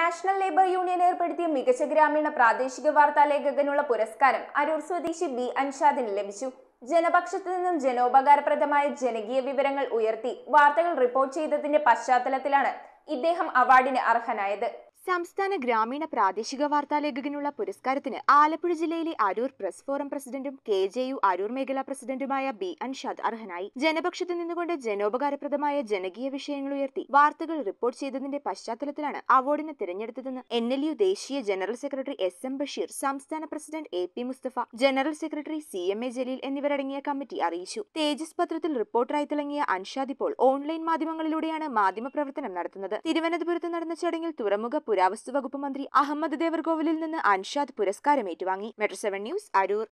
national labour union ഏർപ്പെടുത്തിയ മികച്ച ഗ്രാമീണ പ്രാദേശിക വാർത്താ ലേഖകനുള്ള പുരസ്കാരം അരൂർ സ്വദേശി ബി അൻഷാദിന് ലഭിച്ചു ജനപക്ഷത്തു നിന്നും ജനോപകാരപ്രദമായ ജനകീയ വിവരങ്ങൾ ഉയർത്തി വാർത്തകൾ റിപ്പോർട്ട് ചെയ്തതിന്റെ പശ്ചാത്തലത്തിലാണ് ഇദ്ദേഹം അവാർഡിന് അർഹനായത് സംസ്ഥാന ഗ്രാമീണ പ്രാദേശിക വാർത്താ ലേഖകനുള്ള പുരസ്കാരത്തിന് ആലപ്പുഴ ജില്ലയിലെ അരൂർ പ്രസ് ഫോറം പ്രസിഡന്റും കെ ജെ യു അരൂർ മേഖലാ പ്രസിഡന്റുമായ ബി അൻഷാദ് അർഹനായി ജനപക്ഷത്ത് നിന്നുകൊണ്ട് ജനോപകാരപ്രദമായ ജനകീയ വിഷയങ്ങൾ ഉയർത്തി വാർത്തകൾ റിപ്പോർട്ട് ചെയ്തതിന്റെ പശ്ചാത്തലത്തിലാണ് അവാർഡിന് തിരഞ്ഞെടുത്തതെന്ന് എൻ എൽ യു ദേശീയ general secretary S M Basheer സംസ്ഥാന president A P Mustafa general secretary C M A Jaleel എന്നിവരടങ്ങിയ കമ്മിറ്റി അറിയിച്ചു തേജസ് പത്രത്തിൽ റിപ്പോർട്ടറായി തിളങ്ങിയ അൻഷാദ് ഇപ്പോൾ ഓൺലൈൻ മാധ്യമങ്ങളിലൂടെയാണ് മാധ്യമപ്രവർത്തനം നടത്തുന്നത് തിരുവനന്തപുരത്ത് നടന്ന ചടങ്ങിൽ തുറമുഖ പുരാവസ്തു വകുപ്പ് മന്ത്രി അഹമ്മദ് ദേവർകോവിലിൽ നിന്ന് അൻഷാദ് പുരസ്കാരം ഏറ്റുവാങ്ങി മെട്രോ സെവൻ ന്യൂസ് അരൂർ